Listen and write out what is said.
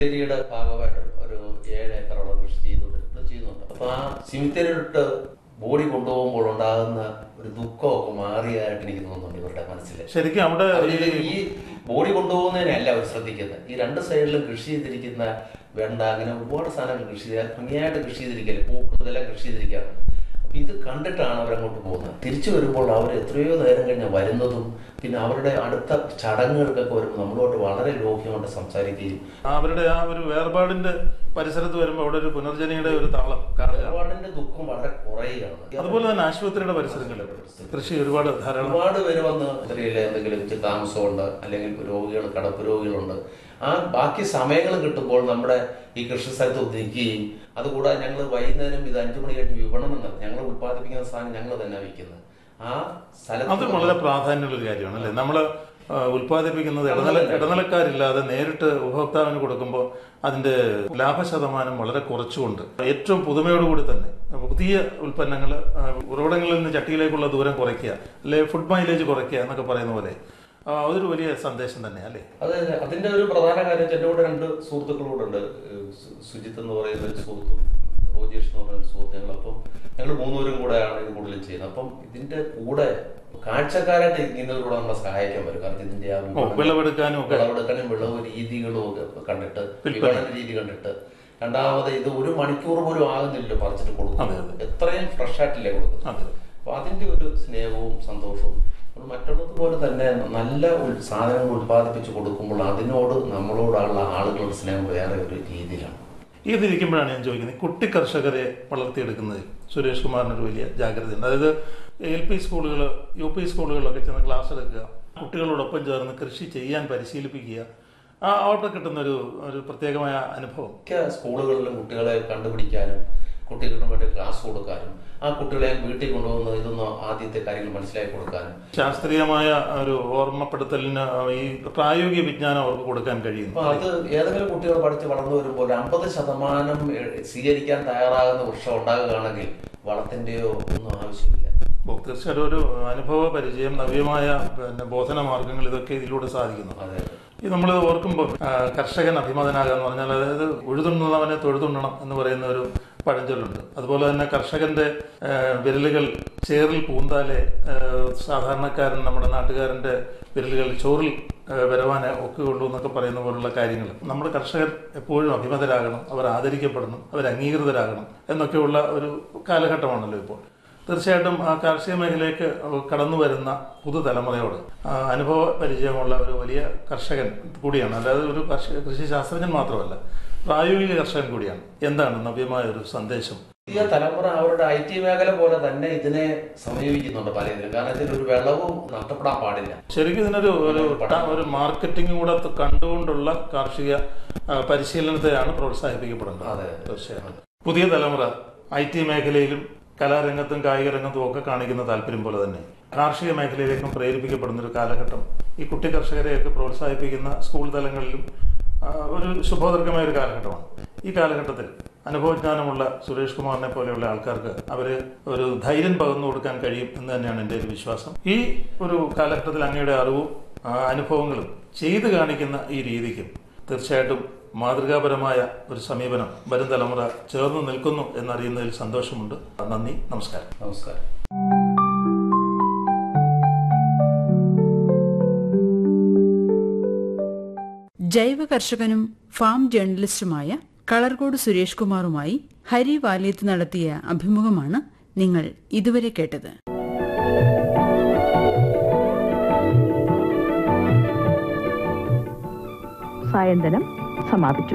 സിമിത്തേരിയുടെ ഭാഗമായിട്ട് ഒരു ഏഴ് ഏക്കറോളം കൃഷി ചെയ്തുകൊണ്ട് ചെയ്യുന്നുണ്ട് അപ്പൊ ആ സിമിത്തേരിയിട്ട് ബോഡി കൊണ്ടുപോകുമ്പോൾ ഉണ്ടാകുന്ന ഒരു ദുഃഖമൊക്കെ മാറിയതായിട്ട് എനിക്ക് തോന്നുന്നുണ്ട് ഇവരുടെ മനസ്സിൽ ശരിക്കും അവിടെ അവരിത് ഈ ബോഡി കൊണ്ടുപോകുന്നതിനല്ല അവർ ശ്രദ്ധിക്കുന്നത് ഈ രണ്ട് സൈഡിലും കൃഷി ചെയ്തിരിക്കുന്ന വെണ്ട അങ്ങനെ ഒരുപാട് സാധനങ്ങൾ കൃഷി ചെയ്താൽ ഭംഗിയായിട്ട് കൃഷി ചെയ്തിരിക്കല്ലേ പൂക്കൾ ഇതെല്ലാം കൃഷി ചെയ്തിരിക്കുകയാണ് അപ്പൊ ഇത് കണ്ടിട്ടാണ് അവരങ്ങോട്ട് പോകുന്നത് തിരിച്ചു വരുമ്പോൾ അവർ എത്രയോ നേരം കഴിഞ്ഞ് വരുന്നതും പിന്നെ അവരുടെ അടുത്ത ചടങ്ങുകൾക്കൊക്കെ വരുമ്പോൾ നമ്മളോട്ട് വളരെ ലോഹ്യമായിട്ട് സംസാരിക്കുകയും അവരുടെ ആ ഒരു വേർപാടിന്റെ പരിസരത്ത് വരുമ്പോൾ അവിടെ ഒരു പുനർജനിയുടെ ഒരു താളം കാണുക ഒരുപാടിന്റെ ദുഃഖം വളരെ കുറയുകയാണ് അതുപോലെ തന്നെ ആശുപത്രിയുടെ പരിസരങ്ങളിൽ കൃഷി ഒരുപാട് ധാരാളം ഒരുപാട് പേര് വന്ന് സ്ത്രീയിൽ എന്തെങ്കിലും ഇച്ചിരി താമസമുണ്ട് അല്ലെങ്കിൽ രോഗികൾ കടപ്പ് രോഗികളുണ്ട് ആ ബാക്കി സമയങ്ങൾ കിട്ടുമ്പോൾ നമ്മുടെ ഈ കൃഷി സ്ഥലത്ത് നിൽക്കുകയും അതുകൂടാതെ ഞങ്ങൾ വൈകുന്നേരം ഇത് അഞ്ചു മണി കഴിഞ്ഞ് വിപണനം നടത്തും ഞങ്ങൾ ഉത്പാദിപ്പിക്കുന്ന സാധനം ഞങ്ങൾ തന്നെ വിൽക്കുന്നത് ആ അത് സ്ഥലത്ത് വളരെ പ്രാധാന്യമുള്ള ഒരു കാര്യമാണ് അല്ലേ നമ്മൾ ഉൽപ്പാദിപ്പിക്കുന്നത് ഇടനില ഇടനിലക്കാരില്ലാതെ നേരിട്ട് ഉപഭോക്താവിന് കൊടുക്കുമ്പോൾ അതിന്റെ ലാഭശതമാനം വളരെ കുറച്ചുകൊണ്ട് ഏറ്റവും പുതുമയോടുകൂടി തന്നെ പുതിയ ഉൽപ്പന്നങ്ങൾ ഉറവിടങ്ങളിൽ നിന്ന് ചട്ടിയിലേക്കുള്ള ദൂരം കുറയ്ക്കുക അല്ലെ ഫുഡ് മൈലേജ് കുറയ്ക്കുക എന്നൊക്കെ പറയുന്ന പോലെ ആ, അതൊരു വലിയ സന്ദേശം തന്നെ അല്ലേ അതെ അതെ അതിന്റെ ഒരു പ്രധാന കാര്യം വെച്ചാൽ എൻ്റെ കൂടെ രണ്ട് സുഹൃത്തുക്കളൂടെ ഉണ്ട് സു- സുജിത്ത് എന്ന് പറയുന്ന ഒരു സുഹൃത്തും റോജേഷ് എന്ന് പറയുന്ന ഒരു സുഹൃത്ത് ഞങ്ങൾ അപ്പം ഞങ്ങൾ മൂന്നുപേരും കൂടെയാണ് ഇത് കൂടുതലും ചെയ്യുന്നത് അപ്പം ഇതിന്റെ കൂടെ കാഴ്ചക്കാരായിട്ട് ഇരിക്കുന്നവരോട് നമ്മളെ സഹായിക്കാൻ പറ്റും കാരണം ഇതിന്റെ ആ ഓ വിളവെടുക്കാനും ഒക്കെ വിളവെടുക്കാനും വിളവ് രീതികളും ഒക്കെ കണ്ടിട്ട് വിപണന രീതി കണ്ടിട്ട് രണ്ടാമത് ഇത് ഒരു മണിക്കൂർ പോലും ആകുന്നില്ല പറിച്ചിട്ട് കൊടുക്കും എത്രയും ഫ്രഷ് ആയിട്ടില്ലേ കൊടുക്കുന്നത് അതെ അപ്പൊ അതിന്റെ ഒരു സ്നേഹവും സന്തോഷവും നമ്മൾ മറ്റുള്ളത് പോലെ തന്നെ നല്ല ഉൽ- സാധനങ്ങൾ ഉത്പാദിപ്പിച്ച് കൊടുക്കുമ്പോൾ അതിനോട് നമ്മളോടുള്ള ആളുകളുടെ സ്നേഹം വേറെ ഒരു രീതിയിലാണ് ഇതിരിക്കുമ്പോഴാണ് ഞാൻ ചോദിക്കുന്നത് കുട്ടി കർഷകരെ വളർത്തിയെടുക്കുന്നതിൽ സുരേഷ് കുമാറിനൊരു വലിയ ജാഗ്രതയുണ്ട് അതായത് എൽ പി സ്കൂളുകൾ യു പി സ്കൂളുകളിലൊക്കെ ചെന്ന് ക്ലാസ് എടുക്കുക കുട്ടികളോടൊപ്പം ചേർന്ന് കൃഷി ചെയ്യാൻ പരിശീലിപ്പിക്കുക ആ അവിടെ കിട്ടുന്ന ഒരു ഒരു പ്രത്യേകമായ അനുഭവം മിക്ക സ്കൂളുകളിലും കുട്ടികളെ കണ്ടുപിടിക്കാനും കുട്ടികൾക്ക് വേണ്ടി ക്ലാസ് കൊടുക്കാനും ആ കുട്ടികളെ വീട്ടിൽ കൊണ്ടുവന്ന് ഇതൊന്ന് ആദ്യത്തെ കാര്യങ്ങൾ മനസ്സിലാക്കി കൊടുക്കാനും ശാസ്ത്രീയമായ ഒരു ഓർമ്മപ്പെടുത്തലിന് ഈ പ്രായോഗിക വിജ്ഞാനം അവർക്ക് കൊടുക്കാൻ കഴിയുന്നു അപ്പൊ അത് ഏതെങ്കിലും കുട്ടികൾ പഠിച്ച് വളർന്നു വരുമ്പോൾ ഒരു അമ്പത് ശതമാനം എ- സ്വീകരിക്കാൻ തയ്യാറാകുന്ന വൃക്ഷം ഉണ്ടാകുകയാണെങ്കിൽ വളത്തിന്റെയോ ഒന്നും ആവശ്യമില്ല അപ്പോൾ തീർച്ചയായിട്ടും ഒരു അനുഭവ പരിചയം നവ്യമായ പിന്നെ ബോധന മാർഗങ്ങൾ ഇതൊക്കെ ഇതിലൂടെ സാധിക്കുന്നു അതെ ഈ നമ്മൾ ഓർക്കുമ്പോൾ ആ, കർഷകൻ അഭിമതനാകുക എന്ന് പറഞ്ഞാൽ അതായത് ഉഴുതുണ്ണവനെ തൊഴുതുണ്ണണം എന്ന് പറയുന്ന ഒരു പഴഞ്ചൊല്ലുണ്ട് അതുപോലെ തന്നെ കർഷകന്റെ ആ, വിരലുകൾ ചേറിൽ പൂന്താലെ ആ, സാധാരണക്കാരൻ നമ്മുടെ നാട്ടുകാരന്റെ വിരലുകൾ ചോറിൽ ആ, വരവാനെ ഒക്കുകയുള്ളൂ എന്നൊക്കെ പറയുന്ന പോലുള്ള കാര്യങ്ങൾ നമ്മുടെ കർഷകർ എപ്പോഴും അഭിമതരാകണം അവർ ആദരിക്കപ്പെടണം അവർ അംഗീകൃതരാകണം എന്നൊക്കെയുള്ള ഒരു കാലഘട്ടമാണല്ലോ ഇപ്പോൾ തീർച്ചയായിട്ടും ആ കാർഷിക മേഖലയിലേക്ക് കടന്നു വരുന്ന പുതുതലമുറയോട് ആ, അനുഭവ പരിചയമുള്ള ഒരു വലിയ കർഷകൻ കൂടിയാണ് അല്ലാതെ ഒരു കർഷക കൃഷി ശാസ്ത്രജ്ഞൻ മാത്രമല്ല പ്രായോഗിക കർഷകൻ കൂടിയാണ് എന്താണ് നവ്യമായ ഒരു സന്ദേശം പുതിയ തലമുറ അവരുടെ ഐ ടി മേഖല പോലെ തന്നെ ഇതിനെ സമീപിക്കുന്നുണ്ട് പല ഇതിലും കാരണം ഇതിലൊരു വിളവും നഷ്ടപ്പെടാൻ പാടില്ല ശരിക്കും ഇതിനൊരു ഒരു ട- ഒരു മാർക്കറ്റിംഗ് കൂടെ ത- കണ്ടുകൊണ്ടുള്ള കാർഷിക ആ, പരിശീലനത്തെയാണ് പ്രോത്സാഹിപ്പിക്കപ്പെടേണ്ടത് അതെ തീർച്ചയായും പുതിയ തലമുറ ഐ ടി മേഖലയിലും കലാരംഗത്തും കായിക രംഗത്തും ഒക്കെ കാണിക്കുന്ന താല്പര്യം പോലെ തന്നെ കാർഷിക മേഖലയിലേക്കും പ്രേരിപ്പിക്കപ്പെടുന്ന ഒരു കാലഘട്ടം ഈ കുട്ടി കർഷകരെയൊക്കെ പ്രോത്സാഹിപ്പിക്കുന്ന സ്കൂൾ തലങ്ങളിലും ആ, ഒരു ശുഭോദർക്കമായ ഒരു കാലഘട്ടമാണ് ഈ കാലഘട്ടത്തിൽ അനുഭവജ്ഞാനമുള്ള സുരേഷ് കുമാറിനെ പോലെയുള്ള ആൾക്കാർക്ക് അവര് ഒരു ധൈര്യം പകർന്നു കൊടുക്കാൻ കഴിയും എന്ന് തന്നെയാണ് എൻ്റെ ഒരു വിശ്വാസം ഈ ഒരു കാലഘട്ടത്തിൽ അങ്ങയുടെ അറിവും ആ, അനുഭവങ്ങളും ചെയ്തു കാണിക്കുന്ന ഈ രീതിക്കും തീർച്ചയായിട്ടും മാതൃകാപരമായ ഒരു സമീപനം വരും തലമുറ ചേർന്ന് നിൽക്കുന്നു എന്നറിയുന്നതിൽ സന്തോഷമുണ്ട് നന്ദി നമസ്കാരം നമസ്കാരം ജൈവ കർഷകനും ഫാം ജേർണലിസ്റ്റുമായ കളർകോട് സുരേഷ് കുമാറുമായി ഹരി വാലിയത്ത് നടത്തിയ അഭിമുഖമാണ് നിങ്ങൾ ഇതുവരെ കേട്ടത് സായന്തനം സമാപിച്ചു